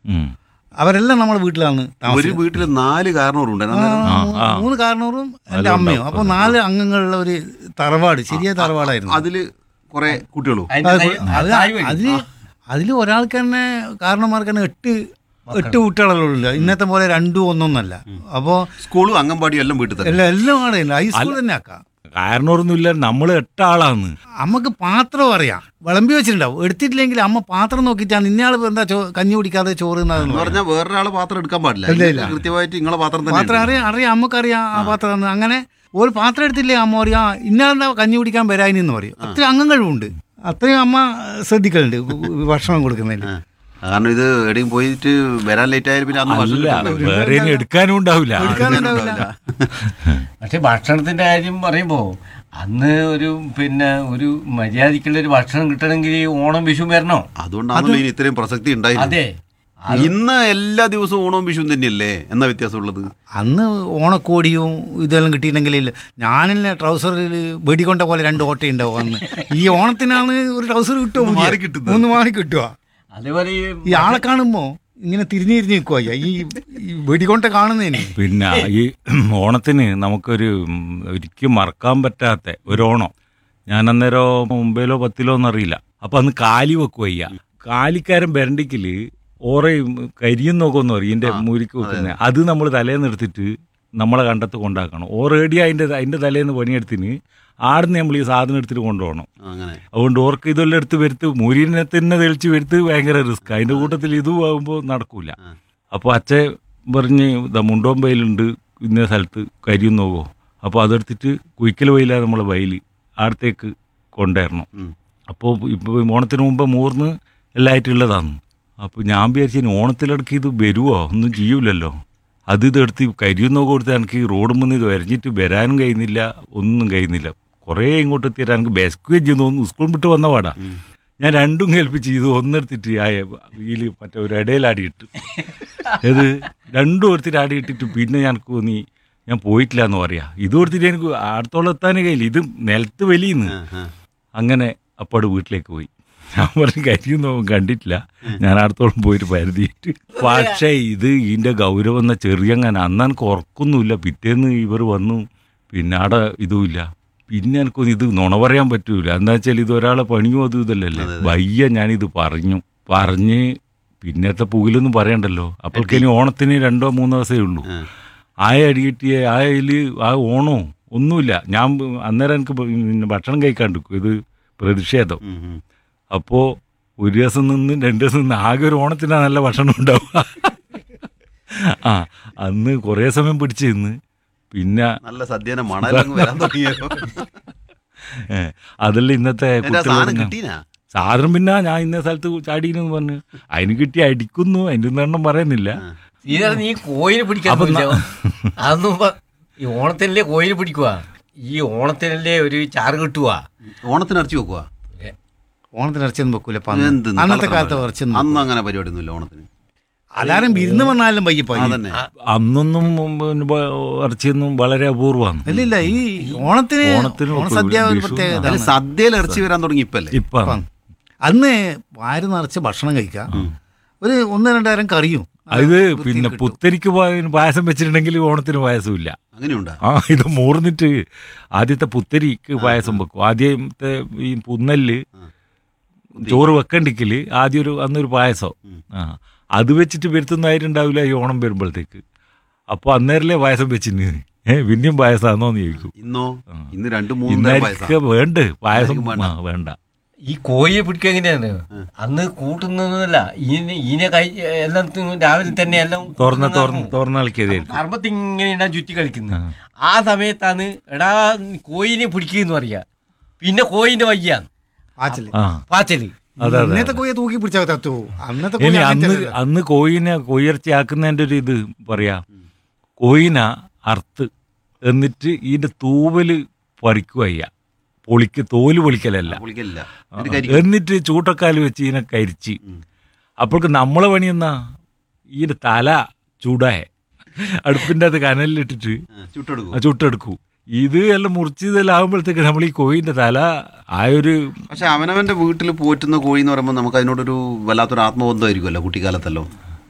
ഉം. അവരെല്ലാം നമ്മുടെ വീട്ടിലാണ് ഒരു താമസിക്കുന്നത് വീട്ടിൽ നാല് കാരണവരുണ്ട് ആ, ആ. മൂന്ന് കാരണവരും എൻ്റെ അമ്മയും അപ്പോൾ നാല് അംഗങ്ങളുള്ള ഒരു തറവാട് ശരിയായ തറവാടായിരുന്നു അതില് കുറെ കുട്ടികളും അതിന്റെ അത് തൈ- അത് തായ് വഴി. അതില് അതിൽ ഒരാൾക്ക് തന്നെ കാരണന്മാർക്ക് തന്നെ എട്ട് എട്ട് കുട്ടികളുള്ള ഇന്നത്തെ പോലെ രണ്ടും ഒന്നൊന്നല്ല അപ്പോൾ സ്കൂളും അംഗൻവാടിയും എല്ലാം വീട്ടിൽ തന്നെ എല്ലാം എല്ലാം അവിടെ ഉണ്ട് ഹൈസ്കൂൾ തന്നെ ആക്കാം കാരണമൊന്നുമില്ല നമ്മൾ എട്ടാളാന്ന് അമ്മക്ക് പാത്രം അറിയാം വിളമ്പി വെച്ചിട്ടുണ്ടാവും എടുത്തിട്ടില്ലെങ്കിൽ അമ്മ പാത്രം നോക്കിയിട്ടാണ് ഇന്നയാൾ എന്താ ചോ കഞ്ഞി കുടിക്കാതെ ചോറ് എന്ന് തിന്നാതെന്ന് പറയും. പറഞ്ഞാൽ വേറൊരാളെ പാത്രം എടുക്കാൻ പാടില്ല ഇല്ല, ഇല്ല. കൃത്യമായിട്ട് നിങ്ങളെ പാത്രം തന്നെ പാത്രം അറിയാം അറിയാം അമ്മക്കറിയാം ആ പാത്രം എന്ന്. അങ്ങനെ ഒരു പാത്രം എടുത്തില്ലേ അമ്മ പറയും ആ ഇന്നാളെന്താ കഞ്ഞി കുടിക്കാൻ വരാനെന്ന് പറയും അത്രയും അംഗങ്ങളുണ്ട് അത്രയും അമ്മ ശ്രദ്ധിക്കലുണ്ട് ഭക്ഷണം കൊടുക്കുന്നതിൽ ആ. കാരണം ഇത് എവിടെയും പോയിട്ട് വരാൻ ലേറ്റ് ആയാലും പിന്നെ അന്ന് ഭക്ഷണം അല്ല കിട്ടുന്നില്ല. വേറെ ഇനി എടുക്കാനും ഉണ്ടാവില്ല എടുക്കാനുണ്ടാവില്ല പക്ഷെ ഭക്ഷണത്തിന്റെ കാര്യം പറയുമ്പോ അന്ന് ഒരു പിന്നെ ഒരു മര്യാദക്കുള്ള ഒരു ഭക്ഷണം കിട്ടണമെങ്കിൽ ഈ ഓണം വിഷു വരണോ അതുകൊണ്ടാണല്ലോ ഇനി ഇത്രയും പ്രസക്തി ഉണ്ടായിരുന്നത് അതെ ഇന്ന് എല്ലാ ദിവസവും ഓണവും വിഷുവും തന്നെയല്ലേ എന്നാ വ്യത്യാസമുള്ളത് അന്ന് ഓണക്കോടിയും ഇതെല്ലാം കിട്ടിയിട്ടുണ്ടെങ്കിൽ ഞാനില്ല ട്രൗസറിൽ വെടികൊണ്ട പോലെ രണ്ട് ഓട്ട ഉണ്ടാവും അന്ന് ഈ ഓണത്തിനാണ് ഒരു ട്രൗസർ കിട്ടുമോ ഒന്ന് മാറി കിട്ടുന്നത്. ഒന്ന് മാറി കിട്ടുക അതേപോലെ ഈ ഈ ആളെ കാണുമ്പോ ഇങ്ങനെ തിരിഞ്ഞു തിരിഞ്ഞു നിൽക്കുക ഈ ഈ വെടികൊണ്ട കാണുന്നതിന് പിന്നെ ഈ ഓണത്തിന് നമുക്കൊരു ഉം, ഒരിക്കലും മറക്കാൻ പറ്റാത്ത ഒരു ഓണം ഞാൻ അന്നേരം മുംബൈയിലോ പത്തിലോ ഒന്നും അറിയില്ല അപ്പൊ അന്ന് കാലി വെക്കുക കാലിക്കാരൻ ബരണ്ടിക്കല് ഓറയും കരിയും നോക്കുമെന്ന് പറയും ഇതിന്റെ മുരിക്ക് വെക്കുന്നത് അത് നമ്മൾ തലേന്ന് എടുത്തിട്ട് നമ്മളെ കണ്ടത്ത് കൊണ്ടാക്കണം ഓ റെഡി അതിന്റെ അതിന്റെ തലേന്ന് പണിയെടുത്തിന് ആടുന്ന് നമ്മൾ ഈ സാധനം എടുത്തിട്ട് കൊണ്ടുപോകണം അങ്ങനെ അതുകൊണ്ട് ഓർക്ക് ഇതെല്ലാം എടുത്ത് വരുത്ത് മുരിനെ തന്നെ തെളിച്ച് വരുത്ത് ഭയങ്കര റിസ്ക് അതിന്റെ കൂട്ടത്തിൽ ഇതും ആകുമ്പോൾ നടക്കൂല അപ്പോൾ അച്ഛൻ പറഞ്ഞ് ദാ മുണ്ടോമ്പയിലുണ്ട് ഇന്ന സ്ഥലത്ത് കരിയും നോക്കോ അപ്പോൾ അതെടുത്തിട്ട് കുയിക്കൽ വയില നമ്മളെ വയൽ അടുത്തേക്ക് കൊണ്ടുവരണം ഉം. അപ്പോൾ ഇപ്പോൾ ഓണത്തിന് മുമ്പ് മൂർന്ന് എല്ലായിട്ടുള്ളതാണ് അപ്പോൾ ഞാൻ വിചാരിച്ചു ഇനി ഓണത്തിലിടയ്ക്ക് ഇത് വരുമോ ഒന്നും ചെയ്യൂലല്ലോ അത് ഇതെടുത്ത് കരിയും നോക്കി കൊടുത്ത് എനിക്ക് ഈ റോഡ് മുന്നിൽ ഇത് വരഞ്ഞിട്ട് വരാനും കഴിയുന്നില്ല ഒന്നും കഴിയുന്നില്ല കുറേ ഇങ്ങോട്ട് എത്തിയിട്ട് എനിക്ക് ബെസ്കുകയും ചെയ്തു തോന്നുന്നു സ്കൂൾ വിട്ട് വന്ന പാടാ ഞാൻ രണ്ടും കേൾപ്പിച്ച് ഇത് ഒന്നെടുത്തിട്ട് ആ വീല് മറ്റേ ഒരു ഇടയിലാടിയിട്ട് ഇത് രണ്ടും എടുത്തിട്ട് ആടിയിട്ടിട്ട് പിന്നെ എനിക്ക് തോന്നി ഞാൻ പോയിട്ടില്ല എന്ന് പറയാ ഇത് കൊടുത്തിട്ട് എനിക്ക് അടുത്തോളം എത്താനേ കഴിയില്ല ഇത് നിലത്ത് വലിയുന്നു ആ, ആ. അങ്ങനെ അപ്പാട് വീട്ടിലേക്ക് പോയി ഞാൻ പറഞ്ഞു കരിയൊന്നും കണ്ടിട്ടില്ല ഞാൻ അടുത്തോളം പോയിട്ട് പരുതിയിട്ട് പക്ഷേ ഇത് ഇതിന്റെ ഗൗരവം എന്ന ചെറിയങ്ങനെ അന്ന് എനിക്ക് ഉറക്കൊന്നുമില്ല പിറ്റേന്ന് ഇവർ വന്നു പിന്നെ അവിടെ ഇതുമില്ല പിന്നെ എനിക്ക് ഇത് നുണ പറയാൻ പറ്റൂല എന്താ വെച്ചാൽ ഇത് ഒരാളെ പണിയും അതും ഇതല്ലല്ലേ വയ്യ ഞാനിത് പറഞ്ഞു പറഞ്ഞ് പിന്നത്തെ പുകിലൊന്നും പറയണ്ടല്ലോ അപ്പോഴേക്കിനി ഓണത്തിന് രണ്ടോ മൂന്നോ ദിവസമേ ഉള്ളൂ ആ. ആയ അടി കിട്ടിയ ആയതിൽ ആ ഓണോ ഒന്നുമില്ല ഞാൻ അന്നേരം എനിക്ക് പിന്നെ ഭക്ഷണം കഴിക്കാണ്ടിരിക്കും ഇത് പ്രതിഷേധം ഉം, ഉം. അപ്പോൾ ഒരു ദിവസം നിന്ന് രണ്ട് ദിവസം നിന്ന് ആകെ ഒരു ഓണത്തിനാ നല്ല ഭക്ഷണം ഉണ്ടാവുക ആ അന്ന് കുറേ സമയം പിടിച്ച് നിന്ന് പിന്നെ നല്ല സദ്യന മണലങ്ങ് വരാൻ തുടങ്ങിയോ ഏ, അതെല്ലാം ഇന്നത്തെ എന്റെ ആ സാധനം കുട്ടികൾ കിട്ടീനാ സാധനം പിന്നെ ഞാൻ ഇന്ന സ്ഥലത്ത് ചാടീനെന്ന് പറഞ്ഞു അതിന് കിട്ടി അടിക്കുന്നു അതിൻ്റെ ഒന്നും എണ്ണം പറയുന്നില്ല ഇതാണ് നീ കോയിനെ പിടിക്കാൻ അപ്പൊ ന- പോയില്ല. അതൊന്നും പ- ഈ ഓണത്തിനല്ലേ കോയിനെ പിടിക്കുക ഈ ഓണത്തിനല്ലേ ഒരു ചാറ് കിട്ടുക ഓണത്തിന് ഇറച്ചി വെക്കുക ഓണത്തിന് ഇറച്ചിയൊന്നും വെക്കൂല ഇപ്പൊ അന്ന്. എന്ത് അന്നത്തെ കാലത്ത് ഇറച്ചിയൊന്നും അന്ന് അങ്ങനെ പരിപാടിയൊന്നുമില്ല ഓണത്തിന് അലാരം വിരുന്ന് വന്നാലും വയ്യപ്പോ അതന്നെ അന്നൊന്നും പിന്നെ ബ- ഇറച്ചിയൊന്നും വളരെ അപൂർവമാണ് ഇല്ല ഇല്ല ഈ ഓണത്തിന് ഓണത്തിന് ഓണസദ്യ ഒരു വിഷു, പ്രത്യേകത അതിന് സദ്യയിൽ ഇറച്ചി വരാൻ തുടങ്ങി ഇപ്പല്ലേ ഇപ്പം അന്ന് വാര് നിറച്ച് ഭക്ഷണം കഴിക്കാം ഒരു ഒന്ന് രണ്ടായിരം കറിയും ഇത് വൃത്തിയിൽ പിന്നെ കിട്ടും. പുത്തരിക്ക് പാ- പായസം വെച്ചിട്ടുണ്ടെങ്കിൽ ഓണത്തിന് പായസമില്ല അങ്ങനെയുണ്ടാ ആ ഇത് മൂർന്നിട്ട് ആദ്യത്തെ പുത്തരിക്ക് പായസം വെക്കും ആദ്യത്തെ ഈ പുന്നല് ചോറ് വെക്കണ്ടിക്കല് ആദ്യം ഒരു അന്നൊരു പായസം ആ അത് വെച്ചിട്ട് വരുത്തുന്നതായിട്ടുണ്ടാവില്ല ഈ ഓണം വരുമ്പോഴത്തേക്ക് അപ്പോൾ അന്നേരല്ലേ പായസം വെച്ചിന് ഏ പിന്നെയും പായസമാണോന്ന് ചോദിക്കും ഇന്നോ ഇന്ന് രണ്ട് മൂന്ന് നേരം പായസം ഇന്നൊക്കെ വേണ്ട പായസം ഇന്നായിരിക്കും വേണ്ട. ആ, വേണ്ട ഈ കോഴിയെ പിടിക്കുക എങ്ങനെയാണ് അന്ന് കൂട്ടുന്നതല്ല ഈനെ ഈനെ കൈ എല്ലാം തി- രാവിലെ തന്നെ എല്ലാം തുറന്ന് തുറന്ന് തുറന്നിളക്കിയതായിരിക്കും കർമ്മത്തിൽ ഇങ്ങനെ ഉണ്ടാവും ചുറ്റി കളിക്കുന്നത് ആ സമയത്താണ് എടാ കോയിനെ പിടിക്കുന്ന പറയാ പിന്നെ കോയിന്റെ വയ്യാന്ന് ആച്ചില് ആ പാച്ചല് അതെ അതെ ഇന്നത്തെ കോയെ തൂക്കി പിടിച്ചാൽ തത്തു അന്നത്തെ ഇനി കോഴി അന്ന് അങ്ങനത്തെ അല്ല. അന്ന് കോയിനെ കൊയ്യിറച്ചി ആക്കുന്നതിൻ്റെ ഒരു ഇത് പറയാ കോയിന അറുത്ത് എന്നിട്ട് ഇതിന്റെ തൂവല് പറിക്കുക പൊളിക്ക് തോല് പൊളിക്കലല്ല പൊളിക്കലില്ല ആ, എന്നിട്ട് കരിക്കും. എന്നിട്ട് ചൂട്ടക്കാല് വെച്ച് ഇതിനെ കരിച്ച് അപ്പോൾക്ക് നമ്മളെ പണി എന്നാ ഇതിന്റെ തല ചൂടായ അടുപ്പിന്റെ അത് കനലിലിട്ടിട്ട് ആ, ചുട്ടെടുക്കും ആ ചുട്ടെടുക്കൂ ഇത് എല്ലാം മുറിച്ചതെല്ലാകുമ്പോഴത്തേക്ക് നമ്മൾ ഈ കോയിന്റെ തല ആ ഒരു പക്ഷെ അവനവന്റെ വീട്ടിൽ പോറ്റുന്ന കോഴി എന്ന് പറയുമ്പോൾ നമുക്ക് അതിനോടൊരു വല്ലാത്തൊരു ആത്മബന്ധമായിരിക്കുമല്ലോ കുട്ടിക്കാലത്തല്ലോ